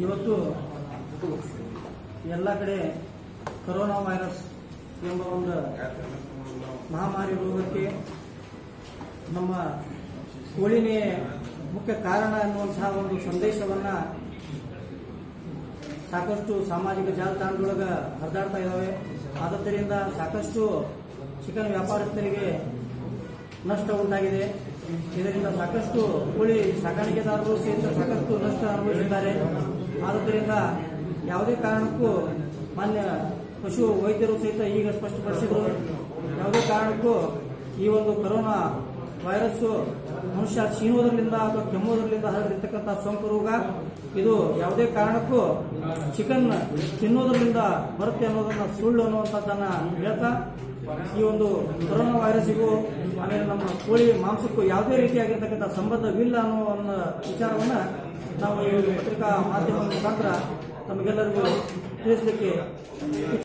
ಇವತ್ತು ಎಲ್ಲ ಕಡೆ ಕೊರೋನಾ ವೈರಸ್ ಎಂಬ ಒಂದು ಮಹಾಮಾರಿ ರೋಗಕ್ಕೆ ನಮ್ಮ ಕೋಳಿನೇ ಮುಖ್ಯ ಕಾರಣ ಎನ್ನುವಂತಹ ಒಂದು ಸಂದೇಶವನ್ನ ಸಾಕಷ್ಟು ಸಾಮಾಜಿಕ ಜಾಲತಾಣದೊಳಗ ಹರಿದಾಡ್ತಾ ಇದ್ದಾವೆ ಆದ್ದರಿಂದ ಸಾಕಷ್ಟು ಚಿಕನ್ ವ್ಯಾಪಾರಸ್ಥರಿಗೆ ನಷ್ಟ ಉಂಟಾಗಿದೆ ಇದರಿಂದ ಸಾಕಷ್ಟು ಕೋಳಿ ಸಾಕಾಣಿಕೆದಾರರು ಸಹಿತ ಸಾಕಷ್ಟು ನಷ್ಟ ಅನುಭವಿಸಿದ್ದಾರೆ ಆದ್ದರಿಂದ ಯಾವುದೇ ಕಾರಣಕ್ಕೂ ಮಾನ್ಯ ಪಶು ವೈದ್ಯರು ಸಹಿತ ಈಗ ಸ್ಪಷ್ಟಪಡಿಸಿದರು ಯಾವುದೇ ಕಾರಣಕ್ಕೂ ಈ ಒಂದು ಕೊರೋನಾ ವೈರಸ್ ಮನುಷ್ಯ ಸೀನುವುದರಿಂದ ಅಥವಾ ಕೆಮ್ಮುವುದರಿಂದ ಹರಡಿರ್ತಕ್ಕಂಥ ಸೋಂಕು ರೋಗ ಇದು ಯಾವುದೇ ಕಾರಣಕ್ಕೂ ಚಿಕನ್ ತಿನ್ನೋದ್ರಿಂದ ಬರುತ್ತೆ ಅನ್ನೋದನ್ನ ಸುಳ್ಳು ಅನ್ನುವಂಥದ್ದನ್ನ ಹೇಳ್ತಾ ಈ ಒಂದು ಕೊರೋನಾ ವೈರಸ್ಗೂ ಆಮೇಲೆ ನಮ್ಮ ಕೋಳಿ ಮಾಂಸಕ್ಕೂ ಯಾವುದೇ ರೀತಿಯಾಗಿರ್ತಕ್ಕಂಥ ಸಂಬಂಧವಿಲ್ಲ ಅನ್ನೋ ಒಂದು ವಿಚಾರವನ್ನ ನಾವು ಈ ಪತ್ರಿಕಾ ಮಾಧ್ಯಮದ ಮುಖಾಂತರ ತಮಗೆಲ್ಲರಿಗೂ ತಿಳಿಸಲಿಕ್ಕೆ